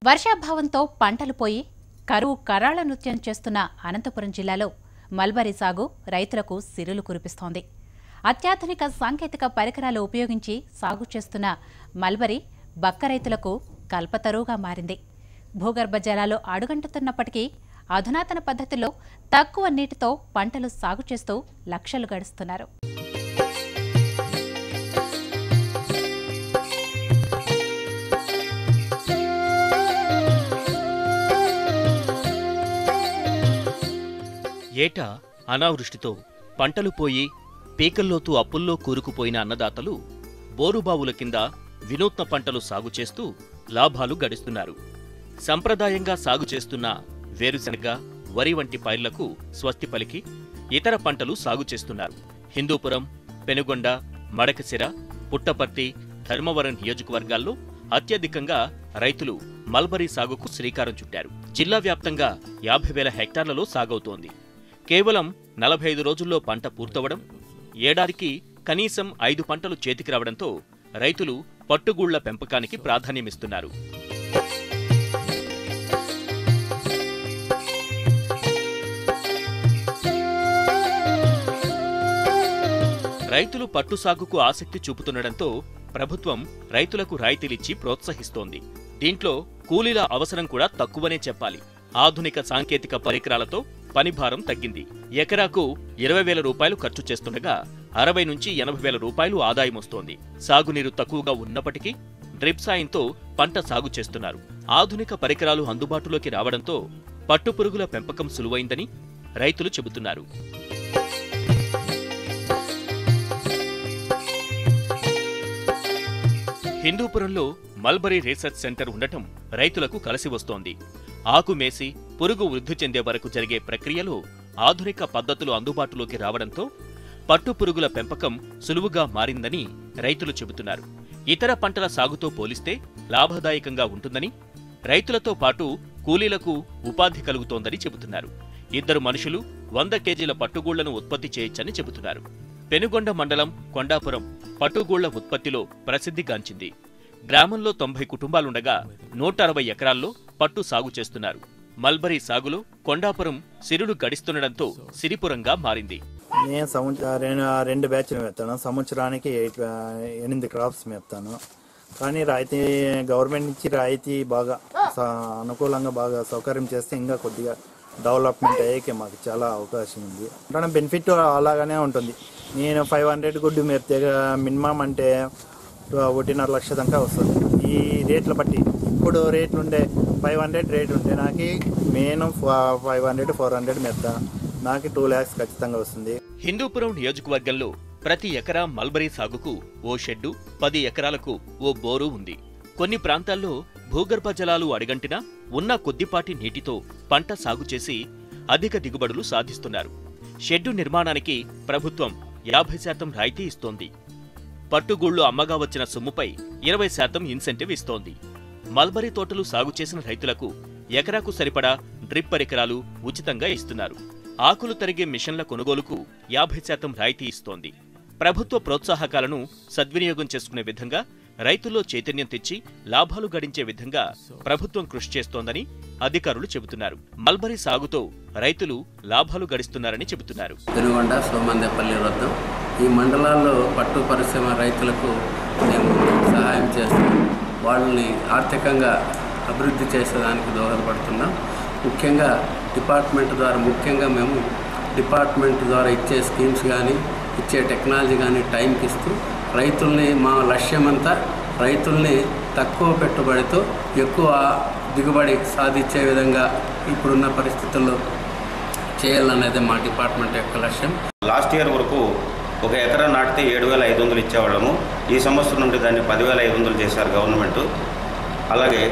వర్షాభావంతో పంటలు పోయి కరువు కరాళ నృత్యం చేస్తున్న అనంతపురం జిల్లాలో మల్బరీ సాగు రైతులకు సిరులు కురిపిస్తోంది అత్యాధునిక సాంకేతిక పరికరాలు ఉపయోగించి సాగు చేస్తున్న మల్బరీ బక్క రైతులకు కల్పతరువుగా మారింది భూగర్భ జలాలు అడుగంటుతున్నప్పటికీ అధునాతన పద్ధతిలో తక్కువ నీటితో పంటలు సాగు చేస్తూ లక్షలు గడుస్తున్నారు ఏటా అనావృష్టితో పంటలు పోయి పీకల్లోతు అప్పుల్లో కూరుకుపోయిన అన్నదాతలు బోరుబావుల కింద వినూత్న పంటలు సాగు చేస్తూ లాభాలు గడిస్తున్నారు సంప్రదాయంగా సాగు చేస్తున్న వేరుశనగ వరి వంటి పైర్లకు స్వస్తి పలికి ఇతర పంటలు సాగు చేస్తున్నారు హిందూపురం పెనుగొండ మడకసిర పుట్టపర్తి ధర్మవరం నియోజకవర్గాల్లో అత్యధికంగా రైతులు మల్బరీ సాగుకు శ్రీకారం చుట్టారు జిల్లా వ్యాప్తంగా యాభై వేల హెక్టార్లలో సాగవుతోంది కేవలం నలభై ఐదు రోజుల్లో పంట పూర్తవడం ఏడాదికి కనీసం ఐదు పంటలు చేతికి రావడంతో రైతులు పట్టుగూళ్ల పెంపకానికి ప్రాధాన్యమిస్తున్నారు రైతులు పట్టు సాగుకు ఆసక్తి చూపుతుండటంతో ప్రభుత్వం రైతులకు రాయితీలిచ్చి ప్రోత్సహిస్తోంది దీంట్లో కూలీల అవసరం కూడా తక్కువనే చెప్పాలి ఆధునిక సాంకేతిక పరికరాలతో పనిభారం తగ్గింది ఎకరాకు ఇరవై వేల రూపాయలు ఖర్చు చేస్తుండగా అరవై నుంచి ఎనభై వేల రూపాయలు ఆదాయం వస్తోంది సాగునీరు తక్కువగా ఉన్నప్పటికీ డ్రిప్ సాయంతో పంట సాగు చేస్తున్నారు ఆధునిక పరికరాలు అందుబాటులోకి రావడంతో పట్టుపురుగుల పెంపకం సులువైందని రైతులు చెబుతున్నారు హిందూపురంలో మల్బరీ రీసెర్చ్ సెంటర్ ఉండటం రైతులకు కలిసి వస్తోంది ఆకు మేసి పురుగు వృద్ధి చెందే వరకు జరిగే ప్రక్రియలో ఆధునిక పద్ధతులు అందుబాటులోకి రావడంతో పట్టు పురుగుల పెంపకం సులువుగా మారిందని రైతులు చెబుతున్నారు ఇతర పంటల సాగుతో పోలిస్తే లాభదాయకంగా ఉంటుందని రైతులతో పాటు కూలీలకు ఉపాధి కలుగుతోందని చెబుతున్నారు ఇద్దరు మనుషులు వంద కేజీల పట్టుగూళ్లను ఉత్పత్తి చేయొచ్చని చెబుతున్నారు పెనుగొండ మండలం కొండాపురం పట్టుగూళ్ల ఉత్పత్తిలో ప్రసిద్ధిగాంచింది గ్రామంలో తొంభై కుటుంబాలుండగా నూట అరవై ఎకరాల్లో పట్టు సాగు చేస్తున్నారు మల్బరీ సాగులో కొండాపురం సిరులు గడిస్తుండటంతో సిరిపురంగా మారింది నేను సంవత్సరం రెండు రెండు బ్యాచ్లు మేపుతాను సంవత్సరానికి ఎయిట్ ఎనిమిది క్రాప్స్ మేపుతాను కానీ రాయితీ గవర్నమెంట్ నుంచి రాయితీ బాగా స- అనుకూలంగా బాగా సౌకర్యం చేస్తే ఇంకా కొద్దిగా డెవలప్మెంట్ అయ్యేకి మాకు చాలా అవకాశం ఉంది అంటే బెనిఫిట్ అలాగానే ఉంటుంది నేను ఫైవ్ హండ్రెడ్ గుడ్డు మేపితే మినిమం అంటే ఒకటిన్నర లక్ష దాకా వస్తుంది ఈ రేట్ల బట్టి ఇప్పుడు రేట్లు ఉండే ఫైవ్ హండ్రెడ్ రేట్ ఉంటే నాకు main five hundred four hundred మెత్తా నాకు టూ ల్యాక్స్ ఖచ్చితంగా వస్తుంది హిందూపురం నియోజకవర్గంలో ప్రతి ఎకరా మల్బరీ సాగుకు ఓ షెడ్డు పది ఎకరాలకు ఓ బోరు ఉంది కొన్ని ప్రాంతాల్లో భూగర్భ జలాలు అడిగంటినా ఉన్న కొద్దిపాటి నీటితో పంట సాగు చేసి అధిక దిగుబడులు సాధిస్తున్నారు షెడ్డు నిర్మాణానికి ప్రభుత్వం యాభై శాతం రాయితీ ఇస్తోంది పట్టుగూళ్లు అమ్మగా వచ్చిన సొమ్ముపై ఇరవై శాతం ఇన్సెంటివ్ ఇస్తోంది మల్బరీ తోటలు సాగు చేసిన రైతులకు ఎకరాకు సరిపడా డ్రిప్ పరికరాలు ఉచితంగా ఇస్తున్నారు ఆకులు తరిగే మిషన్ల కొనుగోలుకు యాభై శాతం రాయితీ ఇస్తోంది ప్రభుత్వ ప్రోత్సాహకాలను సద్వినియోగం చేసుకునే విధంగా రైతుల్లో చైతన్యం తెచ్చి లాభాలు గడించే విధంగా ప్రభుత్వం కృషి చేస్తోందని అధికారులు చెబుతున్నారు మల్బరీ సాగుతో రైతులు లాభాలు గడిస్తున్నారని చెబుతున్నారు పెనుగొండ సోమందేపల్లి వద్దాం ఈ మండలాల్లో పట్టు పరిశ్రమ రైతులకు మేము సహాయం చేస్తున్నాం వాళ్ళని ఆర్థికంగా అభివృద్ధి చేసేదానికి దోహదపడుతున్నాం ముఖ్యంగా డిపార్ట్మెంట్ ద్వారా ముఖ్యంగా మేము డిపార్ట్మెంట్ ద్వారా ఇచ్చే స్కీమ్స్ కానీ ఇచ్చే టెక్నాలజీ కానీ టైంకి ఇస్తూ రైతుల్ని మా లక్ష్యమంతా రైతుల్ని తక్కువ పెట్టుబడితో ఎక్కువ దిగుబడి సాధించే విధంగా ఇప్పుడున్న పరిస్థితుల్లో చేయాలనేది మా డిపార్ట్మెంట్ యొక్క లక్ష్యం లాస్ట్ ఇయర్ వరకు ఒక ఎకరా నాటితే ఏడు వేల ఐదు వందలు ఇచ్చేవాళ్ళము ఈ సంవత్సరం నుండి దాన్ని పదివేల ఐదు వందలు చేశారు గవర్నమెంట్ అలాగే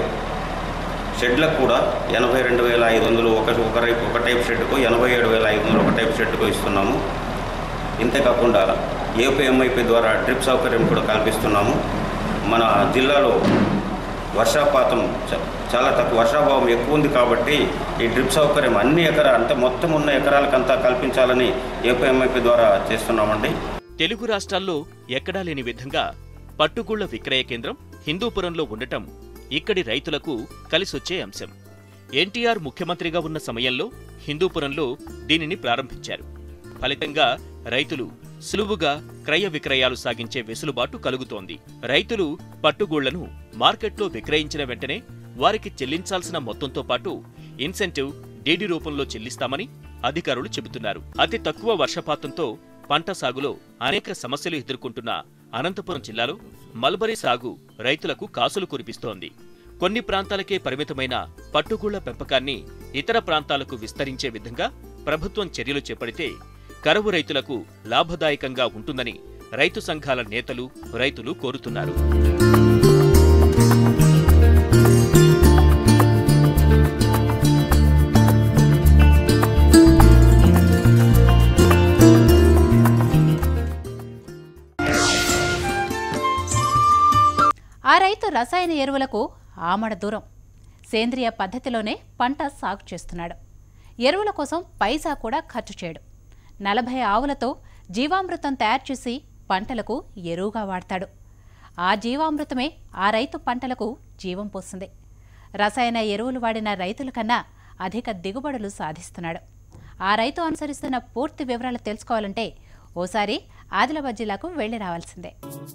షెడ్లకు కూడా ఎనభై రెండు వేల ఐదు వందలు ఒక ఒక టైప్ ఒక టైప్ షెడ్కు ఎనభై ఏడు వేల ఐదు వందలు ఒక టైప్ షెడ్కు ఇస్తున్నాము ఇంతేకాకుండా ఏపీఎంఐపీ ద్వారా డ్రిప్ సౌకర్యం కూడా కల్పిస్తున్నాము మన జిల్లాలో వర్షాపాతం చ- చాలా తక్కువ వర్షాభావం ఎక్కువ ఉంది కాబట్టి ఈ డ్రిప్ సౌకర్యం అన్ని ఎకరా అంటే మొత్తం ఉన్న ఎకరాలకంతా కల్పించాలని ఏపీఎంఐపీ ద్వారా చేస్తున్నామండి తెలుగు రాష్ట్రాల్లో ఎక్కడా లేని విధంగా పట్టుగూళ్ల విక్రయ కేంద్రం హిందూపురంలో ఉండటం ఇక్కడి రైతులకు కలిసొచ్చే అంశం ఎన్టీఆర్ ముఖ్యమంత్రిగా ఉన్న సమయంలో హిందూపురంలో దీనిని ప్రారంభించారు ఫలితంగా రైతులు సులువుగా క్రయ విక్రయాలు సాగించే వెసులుబాటు కలుగుతోంది రైతులు పట్టుగూళ్లను మార్కెట్లో విక్రయించిన వెంటనే వారికి చెల్లించాల్సిన మొత్తంతో పాటు ఇన్సెంటివ్ డీడీ రూపంలో చెల్లిస్తామని అధికారులు చెబుతున్నారు అతి తక్కువ వర్షపాతంతో పంట సాగులో అనేక సమస్యలు ఎదుర్కొంటున్న అనంతపురం జిల్లాలో మల్బరీ సాగు రైతులకు కాసులు కురిపిస్తోంది కొన్ని ప్రాంతాలకే పరిమితమైన పట్టుగూళ్ల పెంపకాన్ని ఇతర ప్రాంతాలకు విస్తరించే విధంగా ప్రభుత్వం చర్యలు చేపడితే కరువు రైతులకు లాభదాయకంగా ఉంటుందని రైతు సంఘాల నేతలు రైతులు కోరుతున్నారు ఆ రైతు రసాయన ఎరువులకు ఆమడ దూరం సేంద్రియ పద్ధతిలోనే పంట సాగు చేస్తున్నాడు ఎరువుల కోసం పైసా కూడా ఖర్చు చేయడు నలభై ఆవులతో జీవామృతం తయారు చేసి పంటలకు ఎరువుగా వాడతాడు ఆ జీవామృతమే ఆ రైతు పంటలకు జీవం పోస్తుంది రసాయన ఎరువులు వాడిన రైతుల కన్నా అధిక దిగుబడులు సాధిస్తున్నాడు ఆ రైతు అనుసరిస్తున్న పూర్తి వివరాలు తెలుసుకోవాలంటే ఓసారి ఆదిలాబాద్ జిల్లాకు వెళ్లి రావాల్సిందే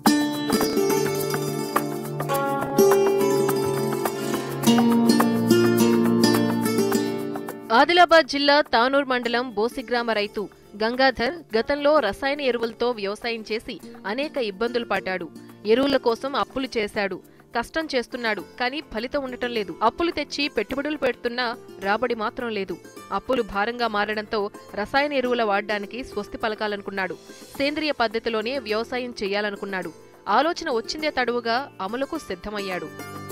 ఆదిలాబాద్ జిల్లా తానూర్ మండలం బోసిగ్రామ రైతు గంగాధర్ గతంలో రసాయన ఎరువులతో వ్యవసాయం చేసి అనేక ఇబ్బందులు పడ్డాడు ఎరువుల కోసం అప్పులు చేశాడు కష్టం చేస్తున్నాడు కానీ ఫలితం ఉండటం లేదు అప్పులు తెచ్చి పెట్టుబడులు పెడుతున్నా రాబడి మాత్రం లేదు అప్పులు భారంగా మారడంతో రసాయన ఎరువుల వాడడానికి స్వస్తి పలకాలనుకున్నాడు సేంద్రియ పద్ధతిలోనే వ్యవసాయం చేయాలనుకున్నాడు ఆలోచన వచ్చిందే తడువుగా అమలుకు సిద్ధమయ్యాడు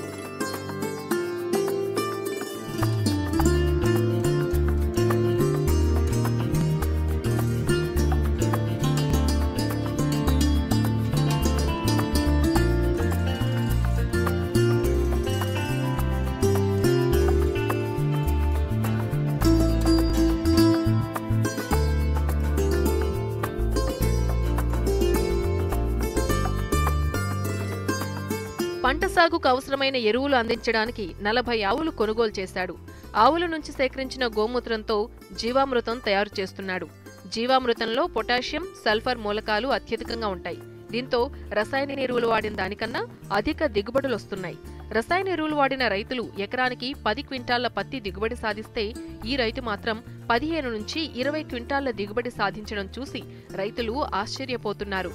పంట సాగుకు అవసరమైన ఎరువులు అందించడానికి నలభై ఆవులు కొనుగోలు చేశాడు ఆవుల నుంచి సేకరించిన గోమూత్రంతో జీవామృతం తయారు చేస్తున్నాడు జీవామృతంలో పొటాషియం సల్ఫర్ మూలకాలు అత్యధికంగా ఉంటాయి దీంతో రసాయన ఎరువులు వాడిన దానికన్నా అధిక దిగుబడులు వస్తున్నాయి రసాయన ఎరువులు వాడిన రైతులు ఎకరానికి పది క్వింటాళ్ల పత్తి దిగుబడి సాధిస్తే ఈ రైతు మాత్రం పదిహేను నుంచి ఇరవై క్వింటాళ్ల దిగుబడి సాధించడం చూసి రైతులు ఆశ్చర్యపోతున్నారు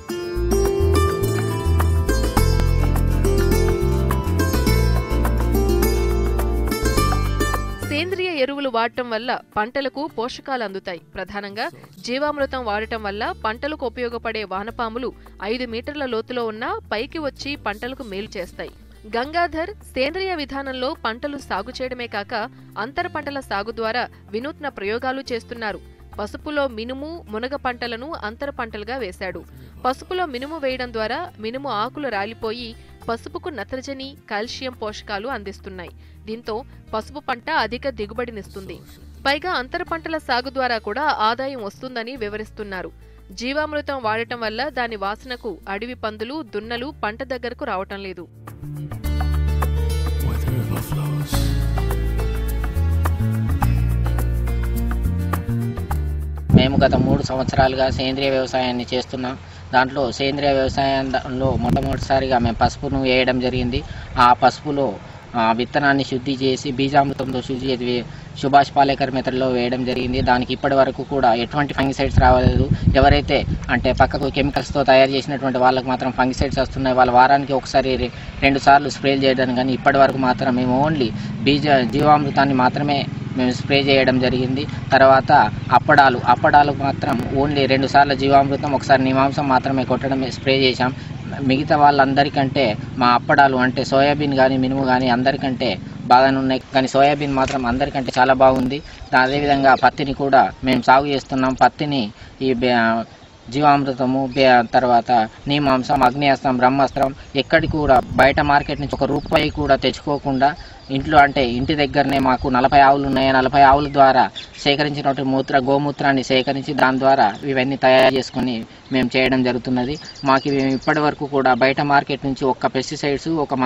సేంద్రియ ఎరువులు వాడటం వల్ల పంటలకు పోషకాలు అందుతాయి ప్రధానంగా జీవామృతం వాడటం వల్ల పంటలకు ఉపయోగపడే వానపాములు ఐదు మీటర్ల లోతులో ఉన్న పైకి వచ్చి పంటలకు మేలు చేస్తాయి గంగాధర్ సేంద్రియ విధానంలో పంటలు సాగు చేయడమే కాక అంతర పంటల సాగు ద్వారా వినూత్న ప్రయోగాలు చేస్తున్నారు పసుపులో మినుము మునగ పంటలను అంతర పంటలుగా వేశాడు పసుపులో మినుము వేయడం ద్వారా మినుము ఆకులు రాలిపోయి పసుపుకు నత్రజని కాల్షియం పోషకాలు అందిస్తున్నాయి దీంతో పసుపు పంట అధిక దిగుబడినిస్తుంది పైగా అంతర పంటల సాగు ద్వారా కూడా ఆదాయం వస్తుందని వివరిస్తున్నారు జీవామృతం వాడటం వల్ల దాని వాసనకు అడవి పందులు దున్నలు పంట దగ్గరకు రావటం లేదు where the river flows. మేము గత మూడు సంవత్సరాలుగా సేంద్రియ వ్యవసాయాన్ని చేస్తున్నాం దాంట్లో సేంద్రియ వ్యవసాయంలో మొట్టమొదటిసారిగా మేము పసుపును వేయడం జరిగింది ఆ పసుపులో ఆ, విత్తనాన్ని శుద్ధి చేసి బీజామృతంతో శుద్ధి చేసి సుభాష్ పాలేకర్ మెథడ్లో వేయడం జరిగింది దానికి ఇప్పటి వరకు కూడా ఎటువంటి ఫంగిసైడ్స్ రాలేదు ఎవరైతే అంటే పక్కకు కెమికల్స్తో తయారు చేసినటువంటి వాళ్ళకి మాత్రం ఫంగిసైడ్స్ వస్తున్నాయి వాళ్ళ వారానికి ఒకసారి రె- రెండు సార్లు స్ప్రేలు చేయడం కానీ ఇప్పటి వరకు మాత్రం మేము ఓన్లీ బీజ జీవామృతాన్ని మాత్రమే మేము స్ప్రే చేయడం జరిగింది తర్వాత అప్పడాలు అప్పడాలకు మాత్రం ఓన్లీ రెండు సార్లు జీవామృతం ఒకసారి నిమాంసం మాత్రమే కొట్టడం స్ప్రే చేశాం మిగతా వాళ్ళందరికంటే మా అప్పడాలు అంటే సోయాబీన్ కానీ మినుము కానీ అందరికంటే బాగానే ఉన్నాయి కానీ సోయాబీన్ మాత్రం అందరికంటే చాలా బాగుంది అదేవిధంగా పత్తిని కూడా మేము సాగు చేస్తున్నాం పత్తిని ఈ బె- జీవామృతము బె- తర్వాత నీమాంసం అగ్నేస్త్రం బ్రహ్మాస్త్రం ఎక్కడికి కూడా బయట మార్కెట్ నుంచి ఒక రూపాయి కూడా తెచ్చుకోకుండా ఇంట్లో అంటే ఇంటి దగ్గరనే మాకు నలభై ఆవులు ఉన్నాయి ఆ నలభై ఆవుల ద్వారా సేకరించినటువంటి మూత్ర గోమూత్రాన్ని సేకరించి దాని ద్వారా ఇవన్నీ తయారు చేసుకొని మేము చేయడం జరుగుతున్నది మాకు ఇవి ఇప్పటి వరకు కూడా బయట మార్కెట్ నుంచి ఒక్క పెస్టిసైడ్స్ ఒక మన్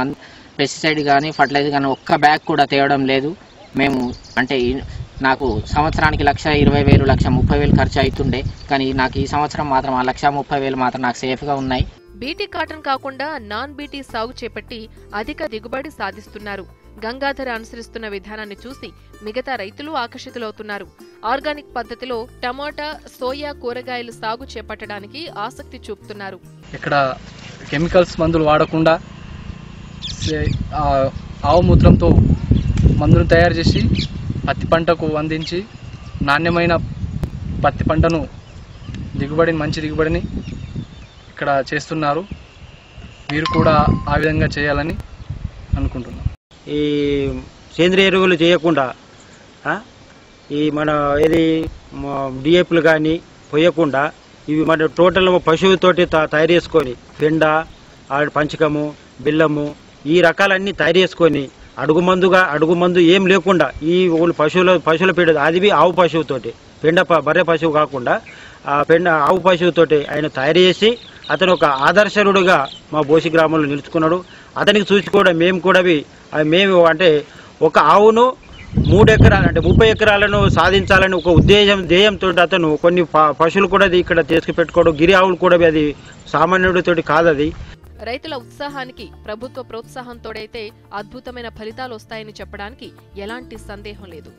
పెస్టిసైడ్ కానీ ఫర్టిలైజర్ కానీ ఒక్క బ్యాగ్ కూడా తేవడం లేదు మేము అంటే ఈ- నాకు సంవత్సరానికి లక్ష ఇరవై వేలు లక్ష ముప్పై వేలు ఖర్చు అవుతుండే కానీ నాకు ఈ సంవత్సరం మాత్రం ఆ లక్ష ముప్పై వేలు మాత్రం నాకు సేఫ్గా ఉన్నాయి బీటీ కాటన్ కాకుండా నాన్ బీటీ సాగు చేపట్టి అధిక దిగుబడి సాధిస్తున్నారు గంగాధర అనుసరిస్తున్న విధానాన్ని చూసి మిగతా రైతులు ఆకర్షితులవుతున్నారు ఆర్గానిక్ పద్ధతిలో టమాటా సోయా కూరగాయలు సాగు చేపట్టడానికి ఆసక్తి చూపుతున్నారు ఇక్కడ కెమికల్స్ మందులు వాడకుండా సే- ఆ ఆవు మూత్రంతో మందులు తయారు చేసి పత్తి పంటకు అందించి నాణ్యమైన పత్తి పంటను దిగుబడిని మంచి దిగుబడిని ఇక్కడ చేస్తున్నారు మీరు కూడా ఆ విధంగా చేయాలని అనుకుంటున్నాను ఈ సేంద్రియ ఎరువులు చేయకుండా ఆ, ఈ మన ఏది డిఏపులు కానీ పోయకుండా ఇవి మన టోటల్ పశువుతోటి తా- తయారు చేసుకొని పెండ ఆ పంచకము బెల్లము ఈ రకాలన్నీ తయారు చేసుకొని అడుగు మందుగా అడుగు మందు ఏం లేకుండా ఈ ఓన్లీ పశువుల పశువుల పెండ అది బి ఆవు పశువుతోటి పెండ ప- బర్రె పశువు కాకుండా ఆ పెండ ఆవు పశువుతోటి ఆయన తయారు చేసి అతను ఒక ఆదర్శనుడుగా మా బోసి గ్రామంలో నిలుచుకున్నాడు అతనికి చూసి కూడా మేము కూడా వి- ఆ మేము అంటే ఒక ఆవును మూడు ఎకరాలు అంటే ముప్పై ఎకరాలను సాధించాలని ఒక ఉద్దేశం ధ్యేయంతో అతను కొన్ని ప- పశువులు కూడా అది ఇక్కడ తీసుకు పెట్టుకోవడం గిరి ఆవులు కూడా అది సామాన్యుడితోటి కాదు అది రైతుల ఉత్సాహానికి ప్రభుత్వ ప్రోత్సాహం తోడైతే అద్భుతమైన ఫలితాలు వస్తాయని చెప్పడానికి ఎలాంటి సందేహం లేదు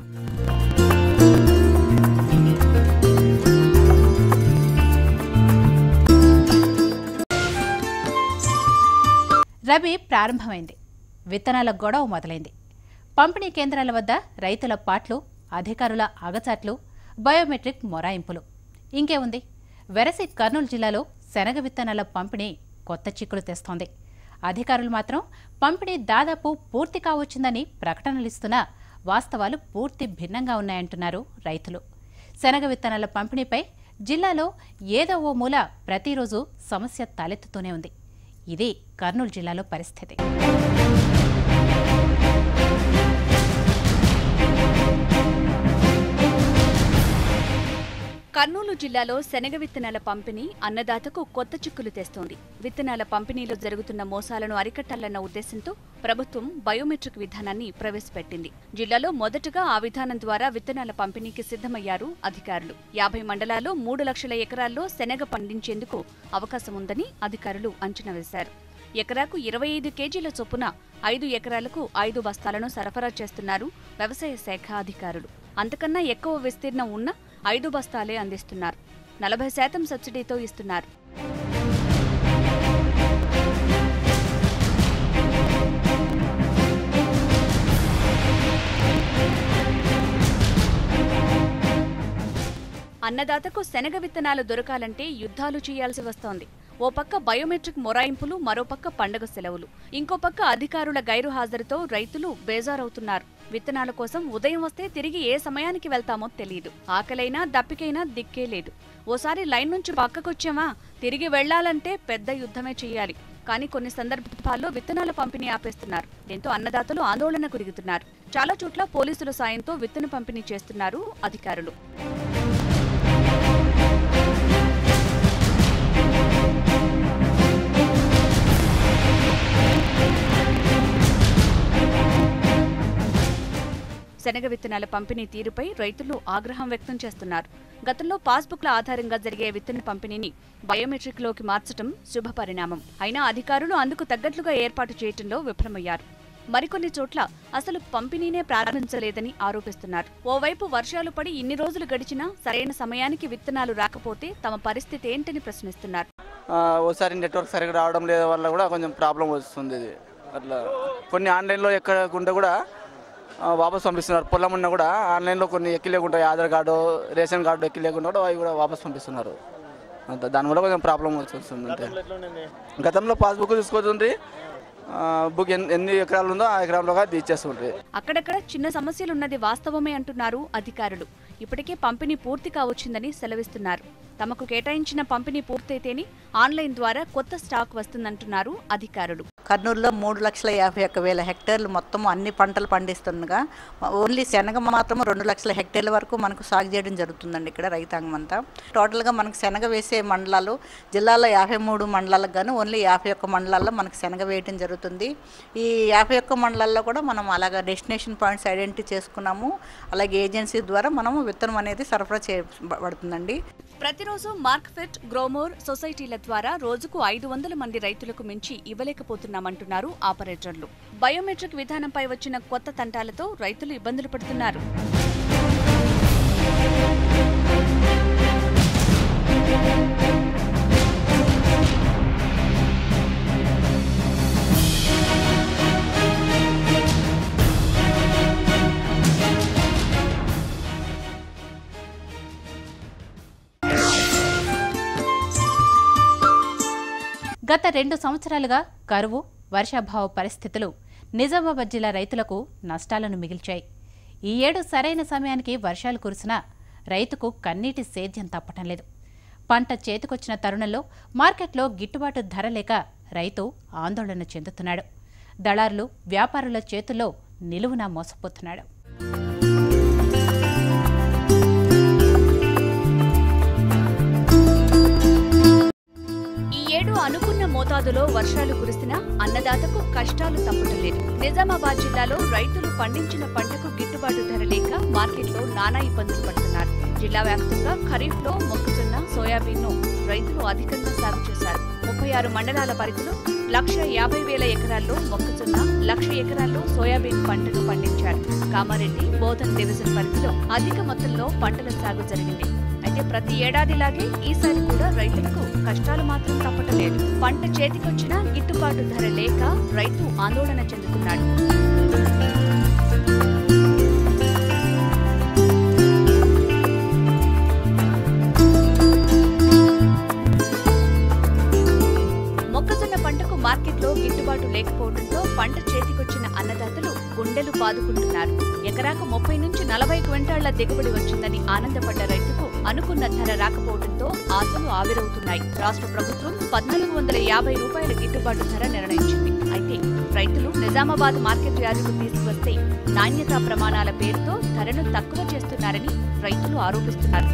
రబీ ప్రారంభమైంది విత్తనాల గొడవ మొదలైంది పంపిణీ కేంద్రాల వద్ద రైతుల పాట్లు అధికారుల అగచాట్లు బయోమెట్రిక్ మొరాయింపులు ఇంకేముంది వెరసి కర్నూలు జిల్లాలో శనగ విత్తనాల పంపిణీ కొత్త చిక్కులు తెస్తోంది అధికారులు మాత్రం పంపిణీ దాదాపు పూర్తి కావచ్చిందని ప్రకటనలిస్తున్నా వాస్తవాలు పూర్తి భిన్నంగా ఉన్నాయంటున్నారు రైతులు శనగ విత్తనాల పంపిణీపై జిల్లాలో ఏదో ఓ మూల ప్రతిరోజు సమస్య తలెత్తుతూనే ఉంది ఇది కర్నూలు జిల్లాలో పరిస్థితి కర్నూలు జిల్లాలో శనగ విత్తనాల పంపిణీ అన్నదాతకు కొత్త చిక్కులు తెస్తోంది విత్తనాల పంపిణీలో జరుగుతున్న మోసాలను అరికట్టాలన్న ఉద్దేశంతో ప్రభుత్వం బయోమెట్రిక్ విధానాన్ని ప్రవేశపెట్టింది జిల్లాలో మొదటగా ఆ విధానం ద్వారా విత్తనాల పంపిణీకి సిద్ధమయ్యారు అధికారులు యాభై మండలాల్లో మూడు లక్షల ఎకరాల్లో శనగ పండించేందుకు అవకాశం ఉందని అధికారులు అంచనా వేశారు ఎకరాకు ఇరవై ఐదు కేజీల చొప్పున ఐదు ఎకరాలకు ఐదు బస్తాలను సరఫరా చేస్తున్నారు వ్యవసాయ శాఖ అధికారులు అంతకన్నా ఎక్కువ విస్తీర్ణం ఉన్న ఐదు బస్తాలే అందిస్తున్నారు నలభై శాతం సబ్సిడీతో ఇస్తున్నారు అన్నదాతకు శనగ విత్తనాలు దొరకాలంటే యుద్ధాలు చేయాల్సి వస్తోంది ఓ పక్క బయోమెట్రిక్ మొరాయింపులు మరోపక్క పండగ సెలవులు ఇంకో పక్క అధికారుల గైరు హాజరుతో రైతులు బేజారవుతున్నారు విత్తనాల కోసం ఉదయం వస్తే తిరిగి ఏ సమయానికి వెళ్తామో తెలియదు ఆకలైనా దప్పికైనా దిక్కే లేదు ఓసారి లైన్ నుంచి పక్కకొచ్చామా తిరిగి వెళ్లాలంటే పెద్ద యుద్ధమే చేయాలి కానీ కొన్ని సందర్భాల్లో విత్తనాల పంపిణీ ఆపేస్తున్నారు దీంతో అన్నదాతలు ఆందోళనకు దిగుతున్నారు చాలా చోట్ల పోలీసుల సాయంతో విత్తన పంపిణీ చేస్తున్నారు అధికారులు శనగ విత్తనాల పంపిణీ తీరుపై రైతులు ఆగ్రహం వ్యక్తం చేస్తున్నారు గతంలో పాస్బుక్ల ఆధారంగా జరిగే విత్తన పంపిణీని బయోమెట్రిక్ లోకి మార్చడం శుభ పరిణామం అయినా అధికారులు అందుకు తగ్గట్లుగా ఏర్పాటు చేయటంలో విఫలమయ్యారు మరికొన్ని చోట్ల అసలు పంపిణీనే ప్రారంభించలేదని ఆరోపిస్తున్నారు ఓవైపు వర్షాలు పడి ఇన్ని రోజులు గడిచినా సరైన సమయానికి విత్తనాలు రాకపోతే తమ పరిస్థితి ఏంటని ప్రశ్నిస్తున్నారు ఆ, ఓసారి నెట్వర్క్ సరిగ్గా రావడం లేదు వల్ల కూడా కొంచెం ప్రాబ్లం వస్తుంది ఇది అట్లా కొన్ని ఆన్లైన్లో ఎక్కకుండా కూడా ఆ, వాపస్ పంపిస్తున్నారు పొలం ఉన్నా కూడా ఆన్లైన్లో కొన్ని ఎక్కి లేకుండా ఆధార్ కార్డు రేషన్ కార్డు ఎక్కి లేకుండా కూడా అవి కూడా వాపస్ పంపిస్తున్నారు అంత దాని వల్ల కొంచెం ప్రాబ్లం వస్తుంది అంతే గతంలో పాస్బుక్ తీసుకొస్తుంది బుక్ ఎన్ని ఎన్ని ఎకరాలు ఉందో ఆ ఎకరాల్లో అది ఇచ్చేస్తుంటుంది అక్కడక్కడ చిన్న సమస్యలున్నది వాస్తవమే అంటున్నారు అధికారులు ఇప్పటికే పంపిణీ పూర్తి కావచ్చిందని సెలవిస్తున్నారు తమకు కేటాయించిన పంపిణీ పూర్తయితేనే ఆన్లైన్ ద్వారా కొత్త స్టాక్ వస్తుందంటున్నారు అధికారులు కర్నూలులో మూడు లక్షల యాభై ఒక్క వేల హెక్టేర్లు మొత్తం అన్ని పంటలు పండిస్తుండగా ఓన్లీ శనగ మాత్రం రెండు లక్షల హెక్టేర్ల వరకు మనకు సాగు చేయడం జరుగుతుందండి ఇక్కడ రైతాంగం అంతా టోటల్గా మనకు శనగ వేసే మండలాలు జిల్లాలో యాభై మూడు మండలాలకు గాను ఓన్లీ యాభై ఒక్క మండలాల్లో మనకు శనగ వేయడం జరుగుతుంది అవుతుంది ఈ యాభై ఒక్క మండలాల్లో కూడా మనం అలాగా డెస్టినేషన్ పాయింట్స్ ఐడెంటిటీ చేసుకున్నాము అలాగే ఏజెన్సీ ద్వారా మనము విత్తనం అనేది సరఫరా చేయబడుతుందండి ప్రతిరోజు మార్క్ఫెట్ గ్రోమోర్ సొసైటీల ద్వారా రోజుకు ఐదు వందల మంది రైతులకు మించి ఇవ్వలేకపోతున్నామంటున్నారు ఆపరేటర్లు బయోమెట్రిక్ విధానంపై వచ్చిన కొత్త తంటాలతో రైతులు ఇబ్బందులు పడుతున్నారు గత రెండు సంవత్సరాలుగా కరువు వర్షాభావ పరిస్థితులు నిజామాబాద్ జిల్లా రైతులకు నష్టాలను మిగిల్చాయి ఈ ఏడు సరైన సమయానికి వర్షాలు కురిసినా రైతుకు కన్నీటి సేద్యం తప్పటం లేదు పంట చేతికొచ్చిన తరుణంలో మార్కెట్లో గిట్టుబాటు ధర లేక రైతు ఆందోళన చెందుతున్నాడు దళారులు వ్యాపారుల చేతుల్లో నిలువున మోసపోతున్నాడు ఈ ఏడు అనుకున్న మోతాదులో వర్షాలు కురిసినా అన్నదాతకు కష్టాలు తప్పటం లేదు నిజామాబాద్ జిల్లాలో రైతులు పండించిన పంటకు గిట్టుబాటు ధర లేక మార్కెట్లో నానా ఇబ్బందులు పడుతున్నారు జిల్లా వ్యాప్తంగా ఖరీఫ్ లో మొక్కజొన్న సోయాబీన్ ను రైతులు అధికంగా సాగు చేశారు ముప్పై ఆరు మండలాల పరిధిలో లక్ష యాభై వేల ఎకరాల్లో మొక్కజొన్న లక్ష ఎకరాల్లో సోయాబీన్ పంటను పండించారు కామారెడ్డి బోధన్ డివిజన్ పరిధిలో అధిక మొత్తంలో పంటల సాగు జరిగింది అయితే ప్రతి ఏడాదిలాగే ఈసారి కూడా రైతులకు కష్టాలు మాత్రం తప్పటం లేదు పంట చేతికొచ్చినా గిట్టుబాటు ధర లేక రైతు ఆందోళన చెందుతున్నాడు మొక్కజొన్న పంటకు మార్కెట్లో గిట్టుబాటు లేకపోవడంతో పంట చేతికొచ్చిన అన్నదాతలు గుండెలు బాదుకుంటున్నారు ఎకరాకు ముప్పై నుంచి నలభై క్వింటాళ్ల దిగుబడి వచ్చిందని ఆనందపడ్డ రైతుకు అనుకున్న ధర రాకపోవడంతో ఆశలు ఆవిరవుతున్నాయి రాష్ట్ర ప్రభుత్వం పద్నాలుగు వందల యాభై రూపాయల గిట్టుబాటు ధర నిర్ణయించింది అయితే రైతులు నిజామాబాద్ మార్కెట్ యార్డుకు తీసుకువస్తే నాణ్యతా ప్రమాణాల పేరుతో ధరను తక్కువ చేస్తున్నారని రైతులు ఆరోపిస్తున్నారు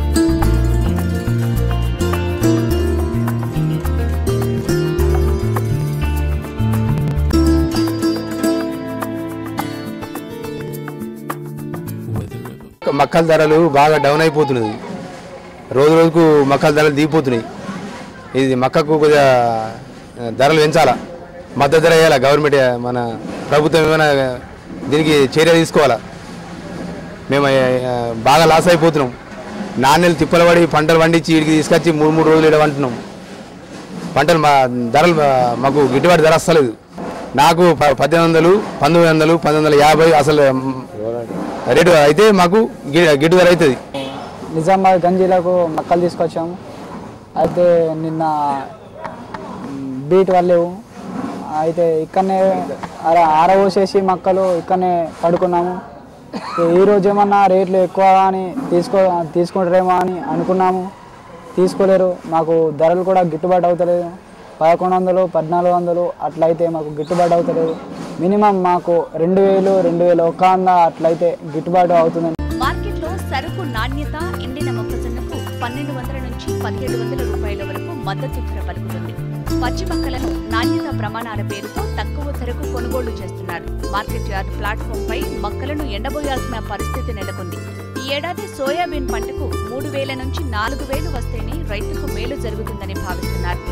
మక్కల ధరలు బాగా డౌన్ అయిపోతున్నది రోజు రోజుకు మక్కల ధరలు దిగిపోతున్నాయి ఇది మక్కకు కొద్దిగా ధరలు పెంచాలా మద్దతు ధర వేయాలా గవర్నమెంట్ మన ప్రభుత్వం ఏమైనా దీనికి చర్య తీసుకోవాలా మేము ఆ, బాగా లాస్ అయిపోతున్నాం నాణ్యలు తిప్పలు పడి పంటలు పండించి వీడికి తీసుకొచ్చి మూడు మూడు రోజులు ఇక్కడ వంటున్నాం పంటలు మా ధరలు మా- మాకు గిట్టుబాటు ధర వస్తలేదు నాకు ప- పద్దెనిమిది వందలు పంతొమ్మిది వందలు పంతొమ్మిది వందల యాభై అసలు మ్, రేటు అయితే మాకు గి- గిట్టుబాటు అవుతుంది నిజామాబాద్ గంజీలకు మక్కలు తీసుకొచ్చాము అయితే నిన్న మ్, బీట్ వల్లేవు అయితే ఇక్కడనే అర ఆరబోసేసి మక్కలు ఇక్కడనే పడుకున్నాము ఈ రోజు ఏమన్నా రేట్లు ఎక్కువ అని తీసుకో తీసుకుంటారేమో అని అనుకున్నాము తీసుకోలేరు మాకు ధరలు కూడా గిట్టుబాటు అవుతలేదు పదకొండు వందలు పద్నాలుగు వందలు అట్లయితే మాకు గిట్టుబాటు అవుతలేదు మినిమం మాకు రెండు వేలు రెండు వేలు ఒక వంద అట్లయితే గిట్టుబాటు అవుతుందని మార్కెట్లో సరుకు నాణ్యత ఎండిన మొక్కజొన్నకు పన్నెండు వందల నుంచి పదిహేడు వందల రూపాయల వరకు మద్దతు ధర పలుకుతుంది పచ్చి మొక్కలను నాణ్యత ప్రమాణాల పేరుతో తక్కువ ధరకు కొనుగోలు చేస్తున్నారు మార్కెట్ యార్డ్ ప్లాట్ఫామ్ పై మొక్కలను ఎండబోయాల్సిన పరిస్థితి నెలకొంది ఈ ఏడాది సోయాబీన్ పంటకు మూడు వేల నుంచి నాలుగు వేలు వస్తేనే రైతుకు మేలు జరుగుతుందని భావిస్తున్నారు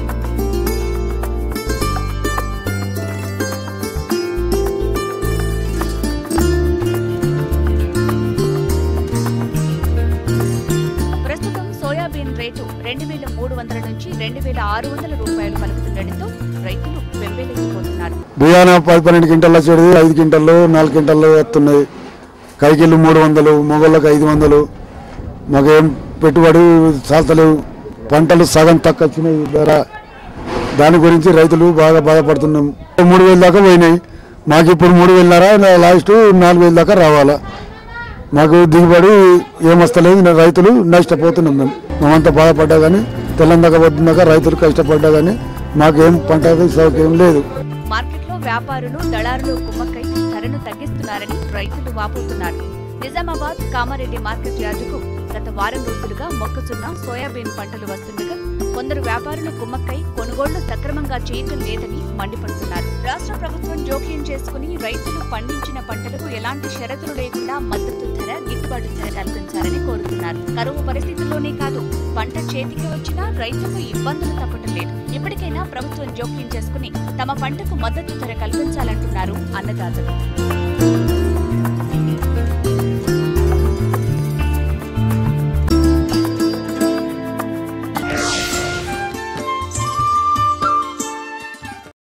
ప్రస్తుతం సోయాబీన్ రేటు రెండు వేల మూడు వందల నుంచి రెండు వేల ఆరు వందల రూపాయలు పలుకుతుండటంతో రైతులు వెంబేలెత్తిపోతున్నారు బియ్యాన పది పన్నెండు క్వింటల్ వచ్చేది ఐదు క్వింటల్లో నాలుగు క్వింటల్లో వస్తున్నాయి కైకిళ్ళు మూడు వందలు మొగళ్ళకు ఐదు వందలు మాకేం పెట్టుబడి చాలతలేవు పంటలు సగం తక్కువ వచ్చినాయి ధర దాని గురించి రైతులు బాగా బాధపడుతున్నాం మూడు వేల దాకా పోయినాయి మాకు ఇప్పుడు మూడు వేలన్నర లాస్ట్ నాలుగు వేల దాకా రావాలా మాకు దిగుబడి ఏమొస్తలేదు రైతులు నష్టపోతున్నాం మేము మేమంతా బాధపడ్డా కానీ తెల్లం దాకా పొద్దున్నాక రైతులు కష్టపడ్డా కానీ మాకేం పంట సౌకర్యం లేదు మార్కెట్లో వ్యాపారులు దళారులు కుమ్మక్కై ధరను తగ్గిస్తున్నారని రైతులు వాపోతున్నారు నిజామాబాద్ కామారెడ్డి మార్కెట్ యార్డుకు గత వారం రోజులుగా మొక్కజొన్న సోయాబీన్ పంటలు వస్తుండగా కొందరు వ్యాపారులు కుమ్మక్కై కొనుగోళ్లు సక్రమంగా చేయటం లేదని మండిపడుతున్నారు రాష్ట్ర రాష్ట్ర ప్రభుత్వం జోక్యం చేసుకుని రైతులు పండించిన పంటలకు ఎలాంటి షరతులు లేకుండా మద్దతు ధర గిట్టుబాటు ధర కల్పించాలని కోరుతున్నారు కరువు పరిస్థితుల్లోనే కాదు పంట చేతికి వచ్చినా రైతులకు ఇబ్బందులు తప్పటం లేదు ఇప్పటికైనా ప్రభుత్వం జోక్యం చేసుకుని తమ పంటకు మద్దతు ధర కల్పించాలంటున్నారు అన్నదాతలు